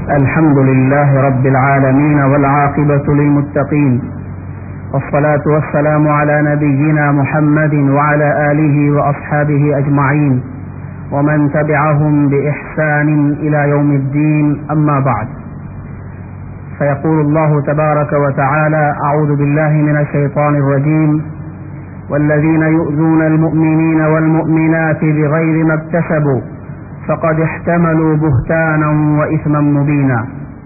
الحمد لله رب العالمين والعاقبة للمتقين والصلاة والسلام على نبينا محمد وعلى آله وأصحابه أجمعين ومن تبعهم بإحسان إلى يوم الدين أما بعد فيقول الله تبارك وتعالى أعوذ بالله من الشيطان الرجيم والذين يؤذون المؤمنين والمؤمنات بغير ما اكتسبوا فقد احتملوا بهتانا وإثما مبينا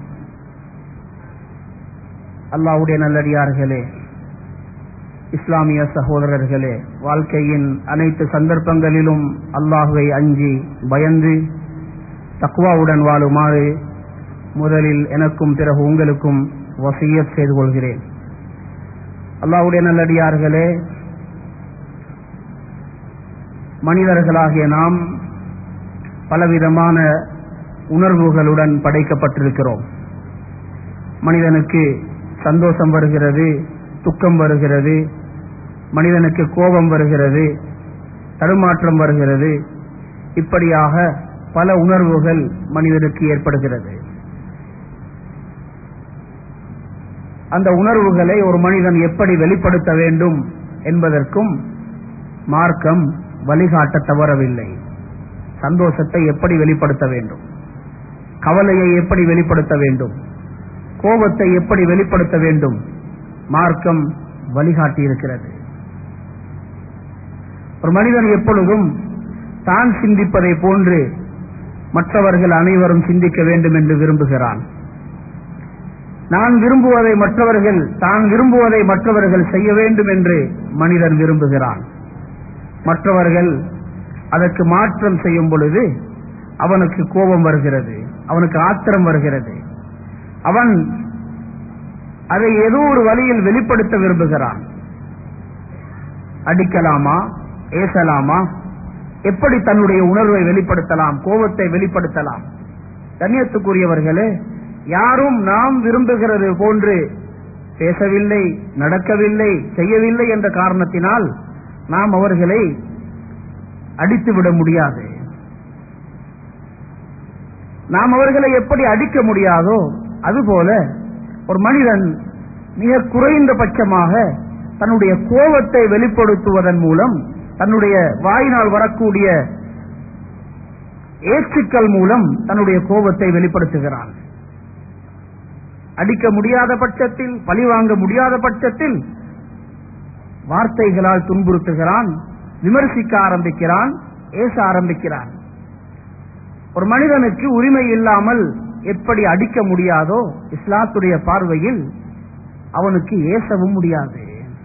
அல்லாவுடைய நல்லடியார்களே இஸ்லாமிய சகோதரர்களே வாழ்க்கையின் அனைத்து சந்தர்ப்பங்களிலும் அல்லாஹுவை அஞ்சி பயந்து தக்குவாவுடன் வாழுமாறு முதலில் எனக்கும் பிறகு உங்களுக்கும் வசியத் செய்து கொள்கிறேன் அல்லாவுடைய நல்லடியார்களே மனிதர்களாகிய நாம் பலவிதமான உணர்வுகளுடன் படைக்கப்பட்டிருக்கிறோம் மனிதனுக்கு சந்தோஷம் வருகிறது துக்கம் வருகிறது மனிதனுக்கு கோபம் வருகிறது தடுமாற்றம் வருகிறது இப்படியாக பல உணர்வுகள் மனிதனுக்கு ஏற்படுகிறது அந்த உணர்வுகளை ஒரு மனிதன் எப்படி வெளிப்படுத்த வேண்டும் என்பதற்கும் மார்க்கம் வழிகாட்ட தவறவில்லை சந்தோஷத்தை எப்படி வெளிப்படுத்த வேண்டும் கவலையை எப்படி வெளிப்படுத்த வேண்டும் கோபத்தை எப்படி வெளிப்படுத்த வேண்டும் மார்க்கம் வழிகாட்டி இருக்கிறது ஒரு மனிதன் எப்பொழுதும் தான் சிந்திப்பதை போன்று மற்றவர்கள் அனைவரும் சிந்திக்க வேண்டும் என்று விரும்புகிறான் நான் விரும்புவதை மற்றவர்கள் தான் விரும்புவதை மற்றவர்கள் செய்ய வேண்டும் என்று மனிதன் விரும்புகிறான் மற்றவர்கள் அதற்கு மாற்றம் செய்யும் பொழுது அவனுக்கு கோபம் வருகிறது அவனுக்கு ஆத்திரம் வருகிறது அவன் அதை ஏதோ ஒரு வழியில் வெளிப்படுத்த விரும்புகிறான் அடிக்கலாமா ஏசலாமா எப்படி தன்னுடைய உணர்வை வெளிப்படுத்தலாம் கோபத்தை வெளிப்படுத்தலாம் கண்ணியத்துக்குரியவர்களே யாரும் நாம் விரும்புகிறது போன்று பேசவில்லை நடக்கவில்லை செய்யவில்லை என்ற காரணத்தினால் நாம் அவர்களை அடித்துவிட முடியாது நாம் அவர்களை எப்படி அடிக்க முடியாதோ அதுபோல ஒரு மனிதன் மிக குறைந்த பட்சமாக தன்னுடைய கோபத்தை வெளிப்படுத்துவதன் மூலம் தன்னுடைய வாயினால் வரக்கூடிய ஏற்றுக்கள் மூலம் தன்னுடைய கோபத்தை வெளிப்படுத்துகிறான் அடிக்க முடியாத பட்சத்தில் பழிவாங்க முடியாத பட்சத்தில் வார்த்தைகளால் துன்புறுத்துகிறான் விமர்சிக்க ஆரம்பிக்கிறான் ஏச ஆரம்பிக்கிறான் ஒரு மனிதனுக்கு உரிமை இல்லாமல் எப்படி அடிக்க முடியாதோ இஸ்லாத்துடைய பார்வையில் அவனுக்கு ஏசவும் முடியாது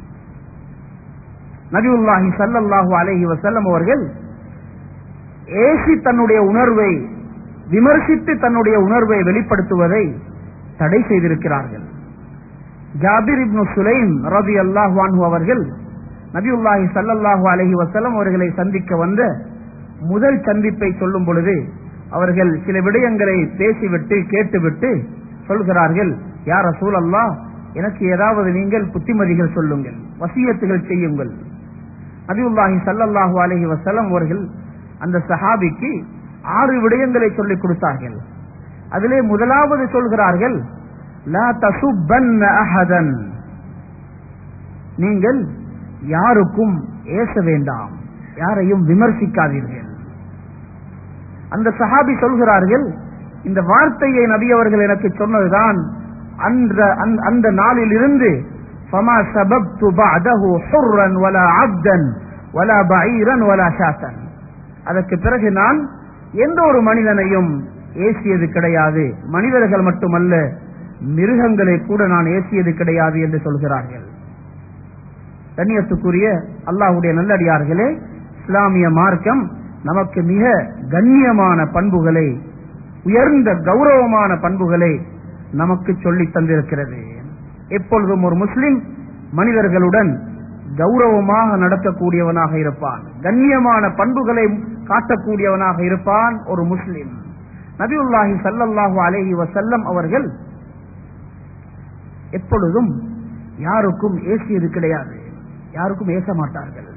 நபியுல்லாஹி சல்லல்லாஹு அலஹி வசல்லம் அவர்கள் ஏசி தன்னுடைய உணர்வை விமர்சித்து தன்னுடைய உணர்வை வெளிப்படுத்துவதை தடை செய்திருக்கிறார்கள் ஜாபிர் இப்னு சுலைம் ரபி அல்லாஹு அவர்கள் நபியுல்லாஹி சல்லல்லாஹு அலஹி வசல்லம் அவர்களை சந்திக்க வந்த முதல் சந்திப்பை சொல்லும் பொழுது அவர்கள் சில விடயங்களை பேசிவிட்டு கேட்டுவிட்டு சொல்கிறார்கள் யார் ரசூல் அல்லா எனக்கு ஏதாவது நீங்கள் புத்திமதிகள் சொல்லுங்கள் வசியத்துகள் செய்யுங்கள் நபியுல்லாஹி சல்லல்லாஹு அலஹி வசல்லம் அவர்கள் அந்த சஹாபிக்கு ஆறு விடயங்களை சொல்லிக் கொடுத்தார்கள் அதிலே முதலாவது சொல்கிறார்கள் லா தசுப்பன் அஹதன் நீங்கள் யாருக்கும் ஏச வேண்டாம் யாரையும் விமர்சிக்காதீர்கள் அந்த சஹாபி சொல்கிறார்கள் இந்த வார்த்தையை நபி அவர்கள் எனக்கு சொன்னதுதான் அந்த அந்த நாளில் இருந்து ஃபமா சபப்து பஅதஹு ஹுர்ரன் வலா அப்தன் வலா பஈரன் வலா ஷாத்தன் அதற்கு பிறகு நான் எந்த ஒரு மனிதனையும் ஏசியது கிடையாது மனிதர்கள் மட்டுமல்ல மிருகங்களை கூட நான் ஏசியது கிடையாது என்று சொல்கிறார்கள் கண்ணியத்துக்குரிய அல்லாஹுடைய நல்லடியார்களே இஸ்லாமிய மார்க்கம் நமக்கு மிக கண்ணியமான பண்புகளை உயர்ந்த கௌரவமான பண்புகளை நமக்கு சொல்லி தந்திருக்கிறது எப்பொழுதும் ஒரு முஸ்லிம் மனிதர்களுடன் கௌரவமாக நடக்கக்கூடியவனாக இருப்பான் கண்ணியமான பண்புகளை காட்டக்கூடியவனாக இருப்பான் ஒரு முஸ்லிம் நபியுல்லாஹி சல்லல்லாஹு அலேஹி வசல்லம் அவர்கள் எப்பொழுதும் யாருக்கும் ஏசியது கிடையாது யாருக்கும் ஏச மாட்டார்கள்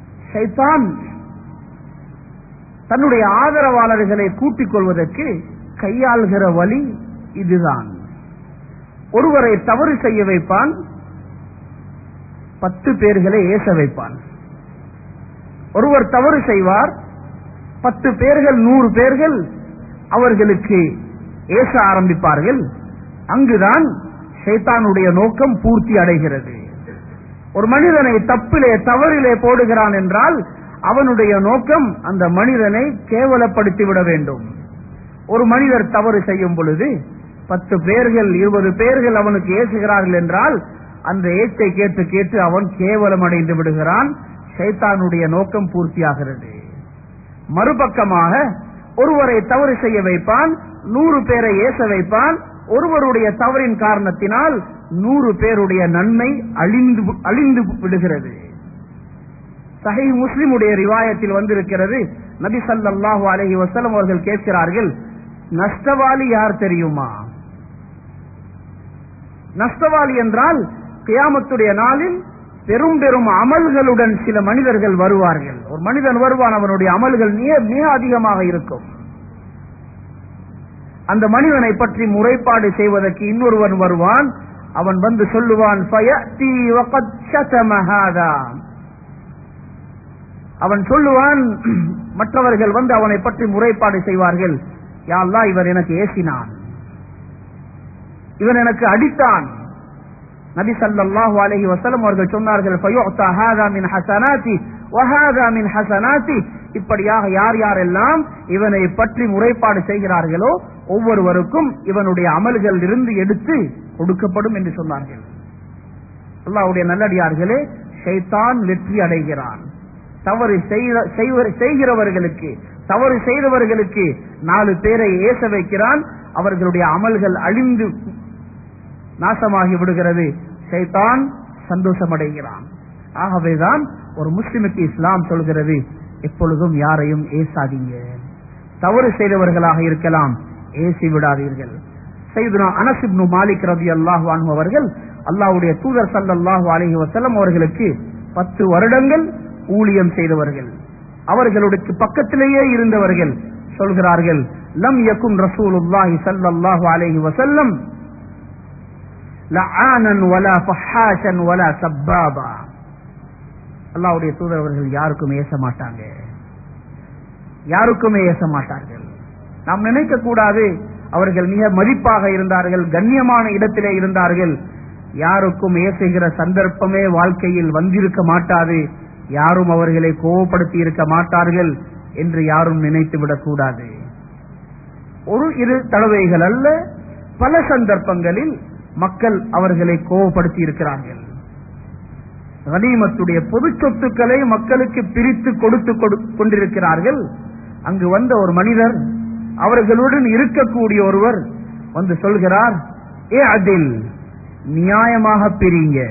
ஷைத்தான் தன்னுடைய ஆதரவாளர்களை கூட்டிக் கொள்வதற்கு கையாள்கிற வழி இதுதான் ஒருவரை தவறு செய்ய வைப்பான் பத்து பேர்களை ஏச வைப்பான் ஒருவர் தவறு செய்வார் பத்து பேர்கள் நூறு பேர்கள் அவர்களுக்கு ஏச ஆரம்பிப்பார்கள் அங்குதான் ஷைத்தானுடைய நோக்கம் பூர்த்தி அடைகிறது ஒரு மனிதனை தப்பிலே தவறிலே போடுகிறான் என்றால் அவனுடைய நோக்கம் அந்த மனிதனை கேவலப்படுத்தி விட வேண்டும் ஒரு மனிதர் தவறு செய்யும் பொழுது பத்து பேர்கள் இருபது பேர்கள் அவனுக்கு ஏசுகிறார்கள் என்றால் அந்த ஏச்சை கேட்டு கேட்டு அவன் கேவலம் அடைந்து விடுகிறான் ஷைத்தானுடைய நோக்கம் பூர்த்தியாகிறது மறுபக்கமாக ஒருவரை தவறு செய்ய வைப்பான் நூறு பேரை ஏச வைப்பான் ஒருவருடைய தவறின் காரணத்தினால் நூறு பேருடைய நன்மை அழிந்து அழிந்து விடுகிறது சஹி முஸ்லிமுடைய ரிவாயத்தில் வந்திருக்கிறது நபி ஸல்லல்லாஹு அலைஹி வஸல்லம் அவர்கள் கேட்கிறார்கள் நஷ்டவாளி யார் தெரியுமா நஷ்டவாளி என்றால் கியாமத்துடைய நாளில் பெரும் பெரும் அமல்களுடன் சில மனிதர்கள் வருவார்கள் ஒரு மனிதன் வருவான் அவனுடைய அமல்கள் மிக மிக அதிகமாக இருக்கும் அந்த மனிதனை பற்றி முறைப்பாடு செய்வதற்கு இன்னொருவன் வருவான் அவன் வந்து சொல்லுவான் "ஃபயஅதி வகத் ஷதம ஹாதா." அவன் சொல்லுவான் மற்றவர்கள் வந்து அவனை பற்றி முறைப்பாடு செய்வார்கள் யா அல்லாஹ் இவர் எனக்கு ஏசினான் இவன் எனக்கு அடித்தான் நபி ஸல்லல்லாஹு அலைஹி வஸல்லம் அவர்கள் சொன்னார்கள் ஃபயுத்தா ஹாதா மின் ஹஸனாதி வஹாதா மின் ஹஸனாதி இப்படியாக யார் யாரெல்லாம் இவனை பற்றி முறைப்பாடு செய்கிறார்களோ ஒவ்வொருவருக்கும் இவனுடைய அமல்கள் இருந்து எடுத்து கொடுக்கப்படும் என்று சொன்னார்கள் அல்லாஹ்வுடைய நல்லடியார்களே ஷைத்தான் வெற்றி அடைகிறான் தவறு செய்த- செய்வர்- செய்கிறவர்களுக்கு தவறு செய்தவர்களுக்கு நாலு பேரை ஏச வைக்கிறான் அவர்களுடைய அமல்கள் அழிந்து நாசமாகி விடுகிறது ஷைத்தான் சந்தோஷமடைகிறான் ஆகவேதான் ஒரு முஸ்லிமுக்கு இஸ்லாம் சொல்கிறது எப்பொழுதும் யாரையும் ஏசாதீங்க தவறு செய்தவர்களாக இருக்கலாம் ஏசி விடாதீர்கள் செய்துனா அனசிப்னு மாலிக் ரதி அல்லாஹ் அவர்கள் அல்லாஹ்வுடைய தூதர் ஸல்லல்லாஹு அலைஹி வஸல்லம் அவர்களுக்கு பத்து வருடங்கள் ஊழியம் செய்தவர்கள் அவர்களுடைய பக்கத்திலேயே இருந்தவர்கள் சொல்கிறார்கள் லம் யகுன் ரசூலுல்லாஹி ஸல்லல்லாஹு அலைஹி வஸல்லம் லஆனன் வலா ஃபஹாஷன் வலா சப்பாபா அல்லாஹ்வுடைய தூதர் அவர்கள் யாருக்கும் ஏச மாட்டாங்க யாருக்குமே ஏச மாட்டார்கள் நாம் நினைக்க கூடாது அவர்கள் மிக மதிப்பாக இருந்தார்கள் கண்ணியமான இடத்திலே இருந்தார்கள் யாருக்கும் ஏசுகிற சந்தர்ப்பமே வாழ்க்கையில் வந்திருக்க மாட்டாது யாரும் அவர்களை கோவப்படுத்தி இருக்க மாட்டார்கள் என்று யாரும் நினைத்து விடக்கூடாது ஒரு இரு தடவைகள் அல்ல பல சந்தர்ப்பங்களில் மக்கள் அவர்களை கோவப்படுத்தி இருக்கிறார்கள் கனிமத்துடைய பொது சொத்துக்களை மக்களுக்கு பிரித்து கொடுத்து கொடு- கொண்டிருக்கிறார்கள் அங்கு வந்த ஒரு மனிதர் அவர்களுடன் இருக்கக்கூடிய ஒருவர் வந்து சொல்கிறார் ஏ அதில் நியாயமாக பிரிங்க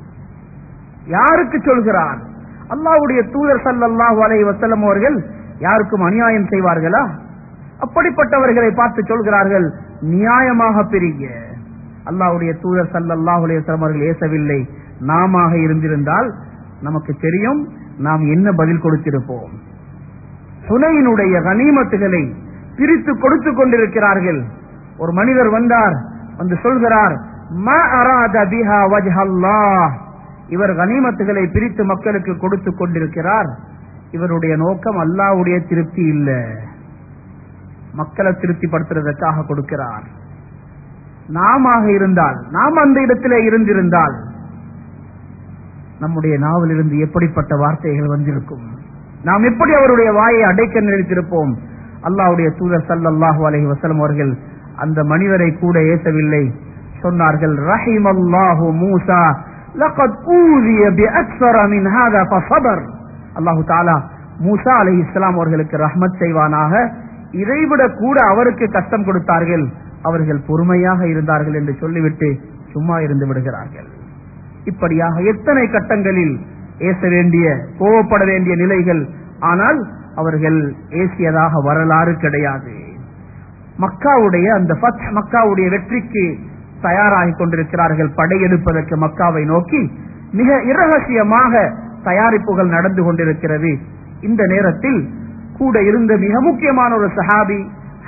யாருக்கு சொல்கிறார் அல்லாஹ்வுடைய தூதர் ஸல்லல்லாஹு அலைஹி வஸல்லம் அவர்கள் யாருக்கும் அநியாயம் செய்வார்களா அப்படிப்பட்டவர்களை பார்த்து சொல்கிறார்கள் நியாயமாக பிரிங்க அல்லாஹ்வுடைய தூதர் ஸல்லல்லாஹு அலைஹி வஸல்லம் அவர்கள் ஏசவில்லை நாமாக இருந்திருந்தால் நமக்கு தெரியும் நாம் என்ன பதில் கொடுத்திருப்போம் சுனையினுடைய கனிமத்துகளை பிரித்து கொடுத்து கொண்டிருக்கிறார்கள் ஒரு மனிதர் வந்தார் வந்து சொல்கிறார் "மா அராத பிஹா வஜ்ஹல்லாஹ்." இவர் கனிமத்துகளை பிரித்து மக்களுக்கு கொடுத்து கொண்டிருக்கிறார் இவருடைய நோக்கம் அல்லாஹ்வுடைய திருப்தி இல்ல மக்களை திருப்திப்படுத்துறதற்காக கொடுக்கிறார் நாம இருந்தால் நாம் அந்த இடத்திலே இருந்திருந்தால் நம்முடைய நாவிலிருந்து எப்படிப்பட்ட வார்த்தைகள் வந்திருக்கும் நாம் எப்படி அவருடைய வாயை அடைக்க நினைத்திருப்போம் அல்லாஹ்வுடைய தூதர் ஸல்லல்லாஹு அலைஹி வஸல்லம் அவர்கள் அந்த மனிதரை கூட ஏசவில்லை சொன்னார்கள் ரஹிமல்லாஹு மூசா லகத் ஊதிய பிஅக்ஸர மின் ஹாதா ஃபஸபர் அல்லாஹ் தஆலா மூசா அலைஹிஸ்ஸலாம் அவர்களுக்கு ரஹ்மத் செய்வானாக இதைவிட கூட அவருக்கு கஷ்டம் கொடுத்தார்கள் அவர்கள் பொறுமையாக இருந்தார்கள் என்று சொல்லிவிட்டு சும்மா இருந்து விடுகிறார்கள் இப்படியாக எத்தனை கட்டங்களில் ஏச வேண்டிய கோவப்பட வேண்டிய நிலைகள் ஆனால் அவர்கள் ஏசியதாக வரலாறு கிடையாது மக்காவுடைய அந்த ஃபத் மக்காவுடைய வெற்றிக்கு தயாராகி கொண்டிருக்கிறார்கள் படையெடுப்பதற்கு மக்காவை நோக்கி மிக இரகசியமாக தயாரிப்புகள் நடந்து கொண்டிருக்கிறது இந்த நேரத்தில் கூட இருந்த மிக முக்கியமான ஒரு சஹாபி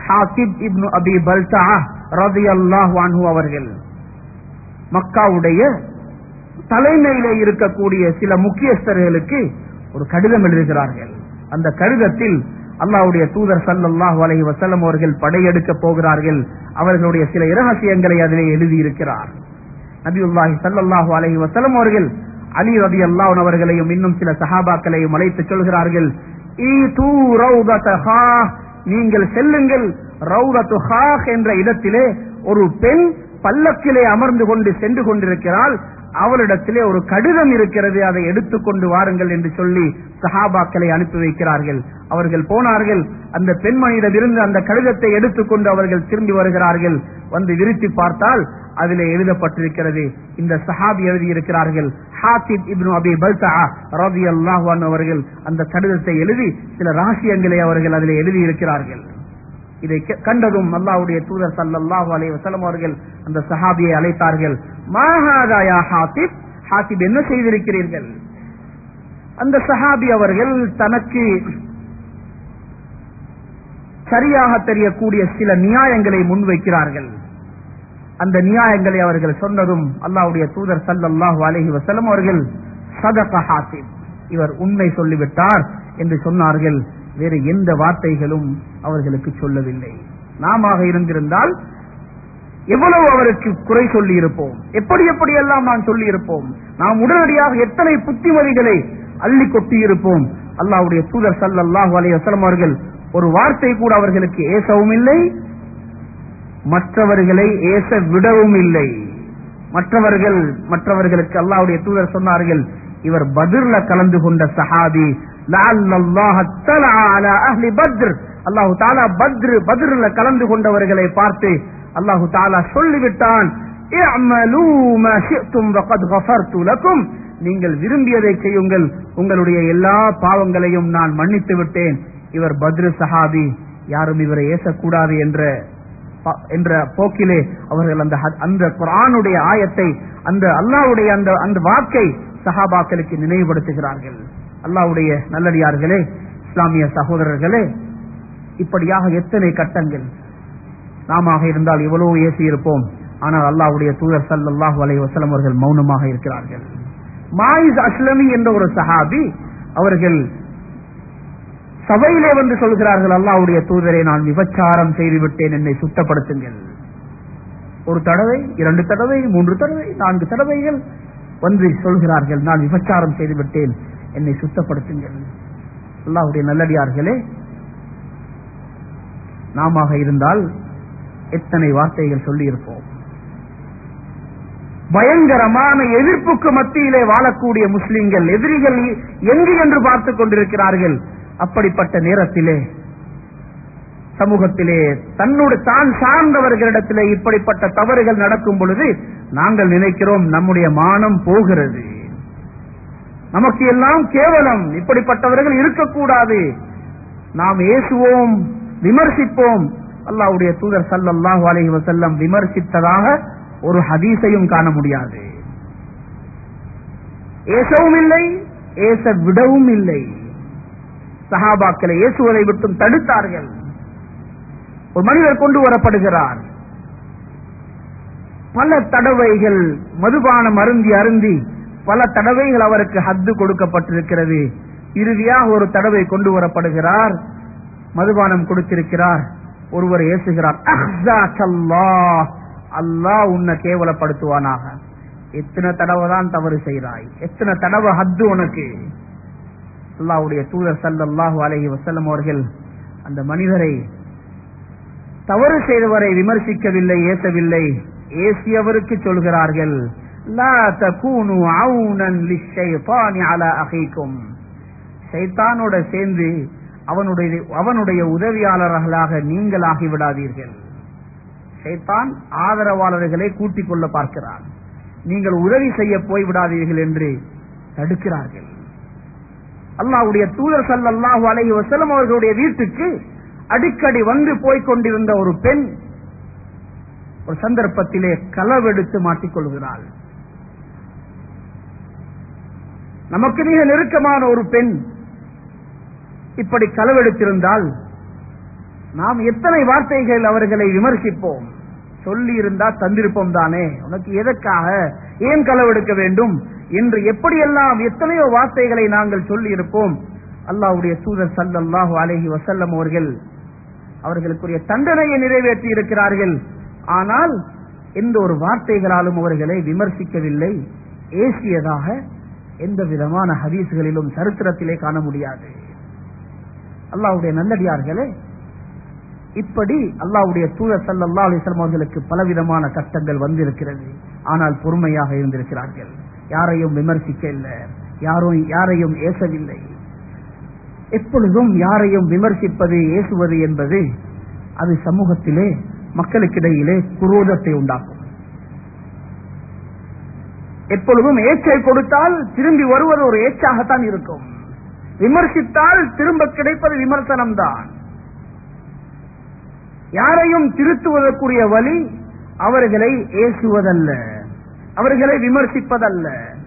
ஹாசிப் இப்னு அபி பல்தா ரதியல்லாஹு அன்ஹு அவர்கள் மக்காவுடைய தலைமையிலே இருக்கக்கூடிய சில முக்கியஸ்தர்களுக்கு ஒரு கடிதம் எழுதுகிறார்கள் அந்த கடிதத்தில் அல்லாஹ்வுடைய தூதர் ஸல்லல்லாஹு அலைஹி வஸல்லம் அவர்கள் படையெடுக்க போகிறார்கள் அவர்களுடைய சில இரகசியங்களை அதிலே எழுதியிருக்கிறார் நபியுல்லாஹி ஸல்லல்லாஹு அலைஹி வஸல்லம் அவர்கள் அலி ரலியல்லாஹு அன்ஹு அவர்களையும் இன்னும் சில சஹாபாக்களையும் அழைத்து சொல்கிறார்கள் ஈது ரௌதத ஹாஹ் நீங்கள் செல்லுங்கள் ரௌதத்து ஹாஹ் என்ற இடத்திலே ஒரு பெண் பல்லக்கிலே அமர்ந்து கொண்டு சென்று கொண்டிருக்கிறாள் அவளிடத்திலே ஒரு கடிதம் இருக்கிறது அதை எடுத்துக்கொண்டு வாருங்கள் என்று சொல்லி சஹாபாக்களை அனுப்பி வைக்கிறார்கள் அவர்கள் போனார்கள் அந்த பெண்மணியிடமிருந்து அந்த கடிதத்தை எடுத்துக்கொண்டு அவர்கள் திரும்பி வருகிறார்கள் வந்து விரித்து பார்த்தால் அதிலே எழுதப்பட்டிருக்கிறது இந்த சஹாபி எழுதியிருக்கிறார்கள் ஹாத்திப் இப்னு அபி பல்தா ரலியல்லாஹு அன்ஹு அவர்கள் அந்த கடிதத்தை எழுதி சில ரகசியங்களை அவர்கள் அதிலே எழுதியிருக்கிறார்கள் இதை கே- கண்டதும் அல்லாஹ்வுடைய தூதர் ஸல்லல்லாஹு அலைஹி வஸல்லம் அவர்கள் அந்த சஹாபியை அழைத்தார்கள் மாஹாதா யா ஹாத்திப் ஹாத்திப் என்ன செய்திருக்கிறீர்கள் அந்த சஹாபி அவர்கள் தனக்கு சரியாக தெரியக்கூடிய சில நியாயங்களை முன்வைக்கிறார்கள் அந்த நியாயங்களை அவர்கள் சொன்னதும் அல்லாஹ்வுடைய தூதர் ஸல்லல்லாஹு அலைஹி வஸல்லம் அவர்கள் சதக ஹாத்திப் இவர் உண்மை சொல்லிவிட்டார் என்று சொன்னார்கள் வேறு எந்த வார்த்தைகளும் அவர்களுக்கு சொல்லவில்லை நாம இருந்திருந்தால் எவ்வளவு அவருக்கு குறை சொல்லி இருப்போம் எப்படி எப்படி எல்லாம் நான் சொல்லி இருப்போம் நாம் உடனடியாக எத்தனை புத்திமதிகளை அள்ளி கொட்டி இருப்போம் அல்லாஹ்வுடைய தூதர் ஸல்லல்லாஹு அலைஹி வஸல்லம் அவர்கள் ஒரு வார்த்தை கூட அவர்களுக்கு ஏசவும் இல்லை மற்றவர்களை ஏச விடவும் இல்லை மற்றவர்கள் மற்றவர்களுக்கு அல்லாஹ்வுடைய தூதர் சொன்னார்கள் இவர் பத்ர்ல கலந்து கொண்ட சஹாபி லஅல்லல்லாஹ தலஅ அலா அஹ்லி பத்ர் அல்லாஹ் தஆலா பத்ர் பத்ர்ல கலந்து கொண்டவர்களை பார்த்து அல்லாஹ் தஆலா சொல்லிவிட்டான் இஅமலூ மா ஷி'தும் வகத் கஃபர்து லக்கும் நீங்கள் விரும்பியதை செய்யுங்கள் உங்களுடைய எல்லா பாவங்களையும் நான் மன்னித்து விட்டேன் இவர் பத்ரு சஹாபி யாரும் இவரை ஏசக்கூடாது என்ற ப- என்ற போக்கிலே அவர்கள் அந்த ஹத்- அந்த குர்ஆனுடைய ஆயத்தை அந்த அல்லாஹ்வுடைய அந்த அந்த வாக்கை சஹாபாக்களுக்கு நினைவுபடுத்துகிறார்கள் அல்லாஹ்வுடைய நல்லடியார்களே இஸ்லாமிய சகோதரர்களே இப்படியாக எத்தனை கட்டங்கள் நாம இருந்தால் எவ்வளவு ஏசி இருப்போம் ஆனால் அல்லாஹ்வுடைய தூதர் ஸல்லல்லாஹு அலைஹி வஸல்லம் அவர்கள் மௌனமாக இருக்கிறார்கள் மாயிஸ் அஸ்லமி என்ற ஒரு சஹாபி அவர்கள் சபையிலே வந்து சொல்கிறார்கள் அல்லாஹ்வுடைய தூதரை நான் விபச்சாரம் செய்து விட்டேன் என்னை சுத்தப்படுத்துங்கள் ஒரு தடவை இரண்டு தடவை மூன்று தடவை நான்கு தடவைகள் வந்து சொல்கிறார்கள் நான் விபச்சாரம் செய்து விட்டேன் என்னை சுத்தப்படுத்துங்கள் அல்லாஹ்வுடைய நல்லடியார்களே நாம இருந்தால் எத்தனை வார்த்தைகள் சொல்லி இருப்போம் பயங்கரமான எதிர்ப்புக்கு மத்தியிலே வாழக்கூடிய முஸ்லிம்கள் எதிரிகள் எங்கு என்று பார்த்துக் கொண்டிருக்கிறார்கள் அப்படிப்பட்ட நேரத்திலே சமூகத்திலே தன்னோடு தான் சார்ந்தவர்களிடத்திலே இப்படிப்பட்ட தவறுகள் நடக்கும் பொழுது நாங்கள் நினைக்கிறோம் நம்முடைய மானம் போகிறது நமக்கு எல்லாம் கேவலம் இப்படிப்பட்டவர்கள் இருக்கக்கூடாது நாம் ஏசுவோம் விமர்சிப்போம் அல்லாஹ்வுடைய தூதர் ஸல்லல்லாஹு அலைஹி வஸல்லம் விமர்சித்ததாக ஒரு ஹதீஸையும் காண முடியாது ஏசவும் இல்லை ஏச விடவும் இல்லை சஹாபாக்களை இயேசுவதை விட்டும் தடுத்தார்கள் ஒரு மனிதர் கொண்டு வரப்படுகிறார் பல தடவைகள் மதுபானம் அருந்தி அருந்தி பல தடவைகள் அவருக்கு ஹத்து கொடுக்கப்பட்டிருக்கிறது இறுதியாக ஒரு தடவை கொண்டு வரப்படுகிறார் மதுபானம் கொடுத்திருக்கிறார் ஒருவர் ஏசுகிறார் அல்லாஹ் அல்லாஹ் உன்னை கேவலப்படுத்துவானாக எத்தனை தடவை தான் தவறு செய்கிறாய் எத்தனை தடவை ஹத்து உனக்கு அல்லாஹ்வுடைய தூதர் ஸல்லல்லாஹு அலைஹி வஸல்லம் அவர்கள் அந்த மனிதரை தவறு செய்தவரை விமர்சிக்கவில்லை ஏசவில்லை ஏசியவருக்கு சொல்கிறார்கள் லா தகூனு அவுனன் லிஷ்ஷைத்தானி அலா அகீக்கும் ஷைத்தானோட சேர்ந்து அவனுடைய அவனுடைய உதவியாளர்களாக நீங்கள் ஆகிவிடாதீர்கள் ஷைத்தான் ஆதரவாளர்களை கூட்டிக் கொள்ள பார்க்கிறான் நீங்கள் உதவி செய்ய போய்விடாதீர்கள் என்று தடுக்கிறார்கள் அல்லாஹ்வுடைய தூதர் ஸல்லல்லாஹு அலைஹி வஸல்லம் அவர்களுடைய வீட்டுக்கு அடிக்கடி வந்து போய்க் கொண்டிருந்த ஒரு பெண் ஒரு சந்தர்ப்பத்திலே களவெடுத்து மாட்டிக்கொள்கிறாள் நமக்கு மிக நெருக்கமான ஒரு பெண் இப்படி களவெடுத்திருந்தால் நாம் எத்தனை வார்த்தைகள் அவர்களை விமர்சிப்போம் சொல்லி இருந்தா தந்திருப்போம் தானே உனக்கு எதற்காக ஏன் களவெடுக்க வேண்டும் என்று எப்படியெல்லாம் எத்தனையோ வார்த்தைகளை நாங்கள் சொல்லி இருப்போம் அல்லாஹ்வுடைய தூதர் ஸல்லல்லாஹு அலைஹி வஸல்லம் அவர்கள் அவர்களுக்குரிய தண்டனையை நிறைவேற்றி இருக்கிறார்கள் ஆனால் எந்த ஒரு வார்த்தைகளாலும் அவர்களை விமர்சிக்கவில்லை ஏசியதாக எந்த விதமான ஹதீஸ்களிலும் சரித்திரத்திலே காண முடியாது அல்லாஹ்வுடைய நல்லடியார்களே இப்படி அல்லாஹ்வுடைய தூதர் ஸல்லல்லாஹு அலைஹி வஸல்லம் அவர்களுக்கு பலவிதமான கஷ்டங்கள் வந்திருக்கிறது ஆனால் பொறுமையாக இருந்திருக்கிறார்கள் யாரையும் விமர்சிக்க இல்லை யாரும் யாரையும் ஏசவில்லை எப்பொழுதும் யாரையும் விமர்சிப்பது ஏசுவது என்பது அது சமூகத்திலே மக்களுக்கிடையிலே குரோதத்தை உண்டாக்கும் எப்பொழுதும் ஏச்சை கொடுத்தால் திரும்பி வருவது ஒரு ஏச்சாகத்தான் இருக்கும் விமர்சித்தால் திரும்ப கிடைப்பது விமர்சனம்தான் யாரையும் திருத்துவதற்குரிய வழி அவர்களை ஏசுவதல்ல அவர்களை விமர்சிப்பதல்ல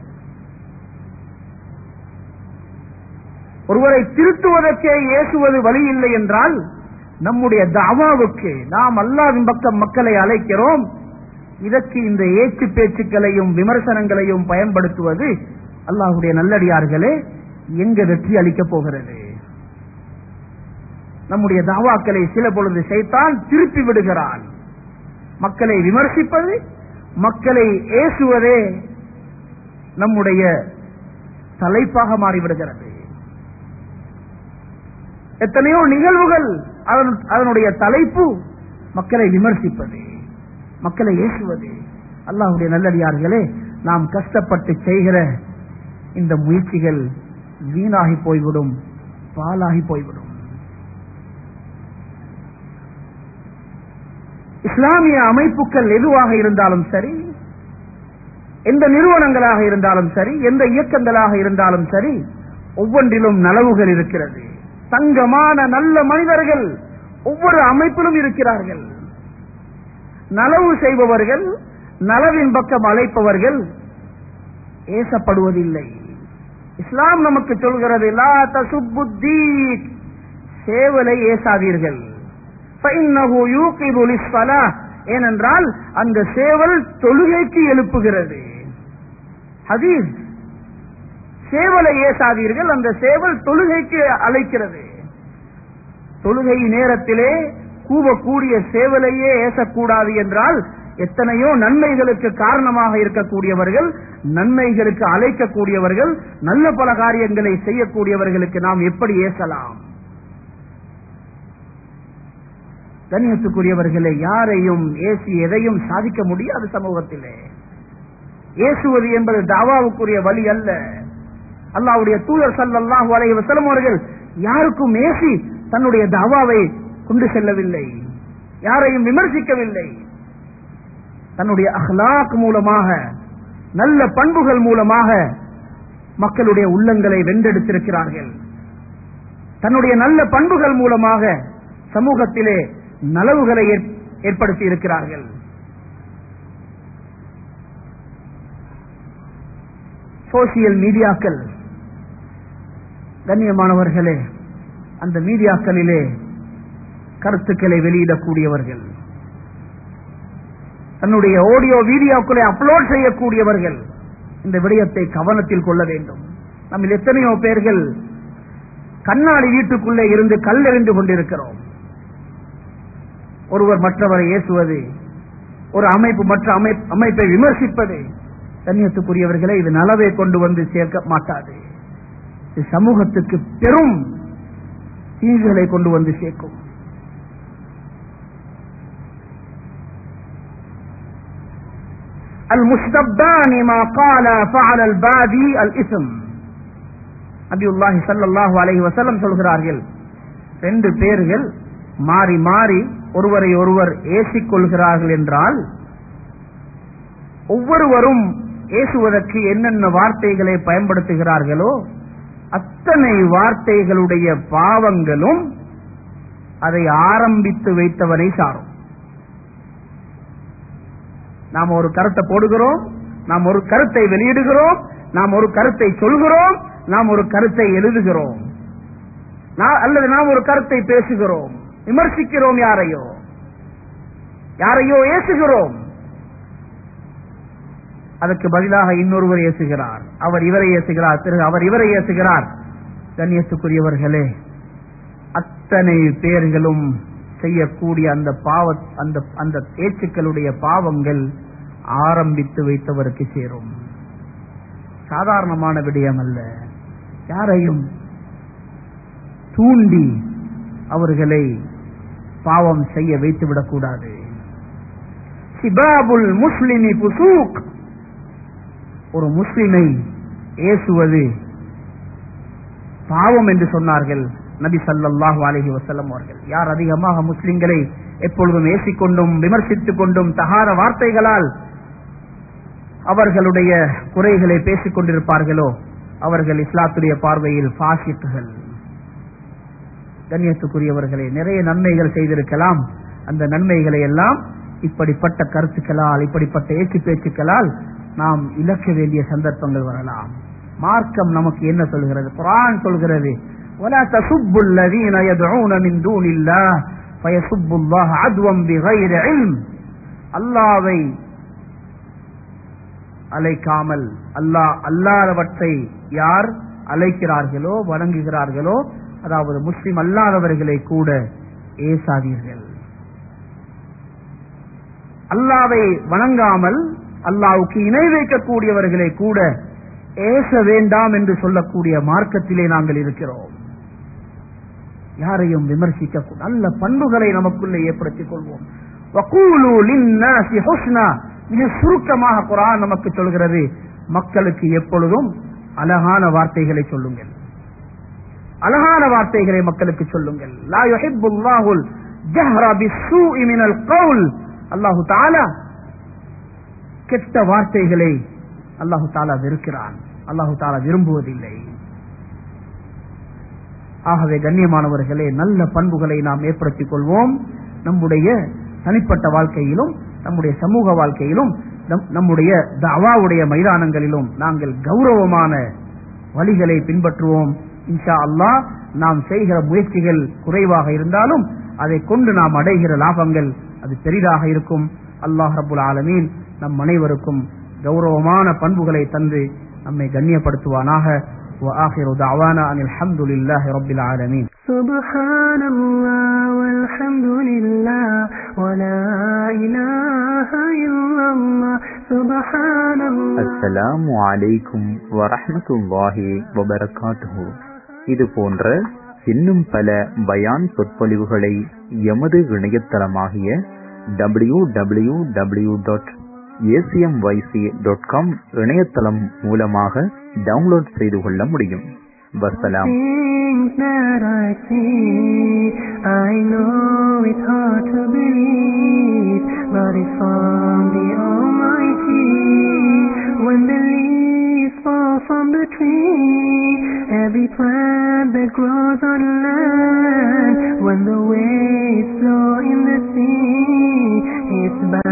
ஒருவரை திருத்துவதற்கே ஏசுவது வழி இல்லை என்றால் நம்முடைய தாவாவுக்கு நாம் அல்லாவின் பக்கம் மக்களை அழைக்கிறோம் இதற்கு இந்த ஏச்சு பேச்சுக்களையும் விமர்சனங்களையும் பயன்படுத்துவது அல்லாஹுடைய நல்லடியார்களே எங்க வெற்றி அளிக்கப் போகிறது நம்முடைய தாவாக்களை சில பொழுது செய்தான் திருப்பி விடுகிறான் மக்களை விமர்சிப்பது மக்களை ஏசுவதே நம்முடைய தலைப்பாக மாறிவிடுகிறது எத்தனையோ நிகழ்வுகள் அதன்- அதனுடைய தலைப்பு மக்களை விமர்சிப்பது மக்களை ஏசுவது அல்லாஹ்வுடைய நல்லடியார்களே நாம் கஷ்டப்பட்டு செய்கிற இந்த முயற்சிகள் வீணாகி போய்விடும் பாலாகி போய்விடும் இஸ்லாமிய அமைப்புகள் எதுவாக இருந்தாலும் சரி எந்த நிறுவனங்களாக இருந்தாலும் சரி எந்த இயக்கங்களாக இருந்தாலும் சரி ஒவ்வொன்றிலும் நலவுகள் இருக்கிறது தங்கமான நல்ல மனிதர்கள் ஒவ்வொரு அமைப்பிலும் இருக்கிறார்கள் நலவு செய்பவர்கள் நலவின் பக்கம் அழைப்பவர்கள் ஏசப்படுவதில்லை இஸ்லாம் நமக்கு சொல்கிறது லா தசுப்புத்தீக் சேவலை ஏசாதீர்கள் فإنه يوقظ للصلاة. ஏனென்றால் அந்த சேவல் தொழுகைக்கு எழுப்புகிறது ஹதீஸ் சேவலை ஏசாதீர்கள் அந்த சேவல் தொழுகைக்கு அழைக்கிறது தொழுகை நேரத்திலே கூவக்கூடிய சேவலையே ஏசக்கூடாது என்றால் எத்தனையோ நன்மைகளுக்கு காரணமாக இருக்கக்கூடியவர்கள் நன்மைகளுக்கு அழைக்கக்கூடியவர்கள் நல்ல பல காரியங்களை செய்யக்கூடியவர்களுக்கு நாம் எப்படி ஏசலாம் கண்ணியத்துக்குரியவர்களே யாரையும் ஏசி எதையும் சாதிக்க முடியாது சமூகத்திலே ஏசுவது என்பது தாவாவுக்குரிய வழி அல்ல அல்லாஹ்வுடைய தூதர் ஸல்லல்லாஹு அலைஹி வஸல்லம் அவர்கள் யாருக்கும் ஏசி தன்னுடைய தாவாவை கொண்டு செல்லவில்லை யாரையும் விமர்சிக்கவில்லை தன்னுடைய அஹ்லாக் மூலமாக நல்ல பண்புகள் மூலமாக மக்களுடைய உள்ளங்களை வென்றெடுத்திருக்கிறார்கள் தன்னுடைய நல்ல பண்புகள் மூலமாக சமூகத்திலே நலவுகளை ஏற்- ஏற்படுத்தி இருக்கிறார்கள் சோசியல் மீடியாக்கள் கண்ணியமானவர்களே அந்த மீடியாக்களிலே கருத்துக்களை வெளியிடக்கூடியவர்கள் தன்னுடைய ஆடியோ வீடியோக்களை அப்லோட் செய்யக்கூடியவர்கள் இந்த விடயத்தை கவனத்தில் கொள்ள வேண்டும் நம்ம எத்தனையோ பேர்கள் கண்ணாடி வீட்டுக்குள்ளே இருந்து கல்லெறிந்து கொண்டிருக்கிறோம் ஒருவர் மற்றவரை ஏசுவது ஒரு அமைப்பு மற்ற அமைப்- அமைப்பை விமர்சிப்பது கண்ணியத்துக்குரியவர்களை இது நலவை கொண்டு வந்து சேர்க்க மாட்டாது இது சமூகத்துக்கு பெரும் தீங்குகளை கொண்டு வந்து சேர்க்கும் المستبان ما قال فعل البادي الاسم நபியுல்லாஹி ஸல்லல்லாஹு அலைஹி வஸல்லம் சொல்கிறார்கள் ரெண்டு பேர்கள் மாறி மாறி ஒருவரை ஒருவர் ஏசிக் கொள்கிறார்கள் என்றால் ஒவ்வொருவரும் ஏசுவதற்கு என்னென்ன வார்த்தைகளை பயன்படுத்துகிறார்களோ அத்தனை வார்த்தைகளுடைய பாவங்களும் அதை ஆரம்பித்து வைத்தவரை சாரும் நாம் ஒரு கருத்தை போடுகிறோம் நாம் ஒரு கருத்தை வெளியிடுகிறோம் நாம் ஒரு கருத்தை சொல்கிறோம் நாம் ஒரு கருத்தை எழுதுகிறோம் நா- அல்லது நாம் ஒரு கருத்தை பேசுகிறோம் விமர்சிக்கிறோம் யாரையோ யாரையோ ஏசுகிறோம் அதற்கு பதிலாக இன்னொருவர் ஏசுகிறார் அவர் இவரை ஏசுகிறார் பிறகு அவர் இவரை ஏசுகிறார் கண்ணியத்துக்குரியவர்களே அத்தனை பேர்களும் செய்யக்கூடிய அந்த பாவ அந்த அந்த பேச்சுக்களுடைய பாவங்கள் ஆரம்பித்து வைத்தவருக்கு சேரும் சாதாரணமான விடயம் அல்ல யாரையும் தூண்டி அவர்களை பாவம் செய்ய வைத்து விடக்கூடாது சிபாபுல் முஸ்லிமி புசூக் ஒரு முஸ்லிமை ஏசுவது பாவம் என்று சொன்னார்கள் நபி ஸல்லல்லாஹு அலைஹி வஸல்லம் அவர்கள் யார் அதிகமாக முஸ்லிம்களை எப்பொழுதும் ஏசிக்கொண்டும் விமர்சித்துக் கொண்டும் தகார வார்த்தைகளால் அவர்களுடைய குறைகளை பேசிக் கொண்டிருப்பார்களோ அவர்கள் இஸ்லாத்துடைய பார்வையில் பாசித்துகள் கண்ணியத்துக்குரியவர்களே நிறைய நன்மைகள் செய்திருக்கலாம் அந்த நன்மைகளை எல்லாம் இப்படிப்பட்ட கருத்துக்களால் இப்படிப்பட்ட ஏச்சு பேச்சுக்களால் நாம் இழக்க வேண்டிய சந்தர்ப்பங்கள் வரலாம் மார்க்கம் நமக்கு என்ன சொல்கிறது குரான் சொல்கிறது ولا تسبوا الذين يدعون من دون الله فيسبوا الله عدوا بغير علم அல்லாவை அழைக்காமல் அல்லாஹ் அல்லாதவற்றை யார் அழைக்கிறார்களோ வணங்குகிறார்களோ அதாவது முஸ்லிம் அல்லாதவர்களை கூட ஏசாதீர்கள் அல்லாவை வணங்காமல் அல்லாவுக்கு இணை வைக்கக்கூடியவர்களை கூட ஏச வேண்டாம் என்று சொல்லக்கூடிய மார்க்கத்திலே நாங்கள் இருக்கிறோம் யாரையும் விமர்சிக்க நல்ல பண்புகளை நமக்குள்ளே ஏற்படுத்திக் கொள்வோம் வகூலு லின்னாசி ஹுஸ்னா மிக சுருக்கமாக குரான் நமக்கு சொல்கிறது மக்களுக்கு எப்பொழுதும் அழகான வார்த்தைகளை சொல்லுங்கள் அழகான வார்த்தைகளை மக்களுக்கு சொல்லுங்கள் லா யுஹிப்புல்லாஹுல் ஜஹ்ர பிஸ்ஸூஇ மினல் கவுல் அல்லாஹு தஆலா கெட்ட வார்த்தைகளை அல்லாஹு தாலா வெறுக்கிறான் அல்லாஹு தாலா விரும்புவதில்லை ஆகவே கண்ணியமானவர்களே நல்ல பண்புகளை நாம் ஏற்படுத்திக் கொள்வோம் நம்முடைய தனிப்பட்ட வாழ்க்கையிலும் நம்முடைய சமூக வாழ்க்கையிலும் நம்- நம்முடைய தவாவுடைய மைதானங்களிலும் நாங்கள் கௌரவமான வழிகளை பின்பற்றுவோம் இன்ஷா அல்லாஹ் நாம் செய்கிற முயற்சிகள் குறைவாக இருந்தாலும் அதை கொண்டு நாம் அடைகிற லாபங்கள் அது பெரிதாக இருக்கும் அல்லாஹ் ரபுல் ஆலமீன் நம் அனைவருக்கும் கௌரவமான பண்புகளை தந்து நம்மை கண்ணியப்படுத்துவானாக وآخر دعوانا أن الحمد لله رب العالمين سبحان الله والحمد لله ولا إله إلا الله سبحان الله அஸ்ஸலாமு அலைக்கும் வரஹ்மத்துல்லாஹி வபரகாத்துஹு இது போன்ற இன்னும் பல பயான் சொற்பொழிவுகளை எமது இணையதளமாகிய W W W dot ACMYC dot com இணையதளம் மூலமாக டவுன்லோட் செய்து கொள்ள முடியும் வசலாம் Things that I see, I know it's hard to believe, but it's from the Almighty. When the leaves fall from the tree, every plant that grows on land, when the waves flow in the sea, it's by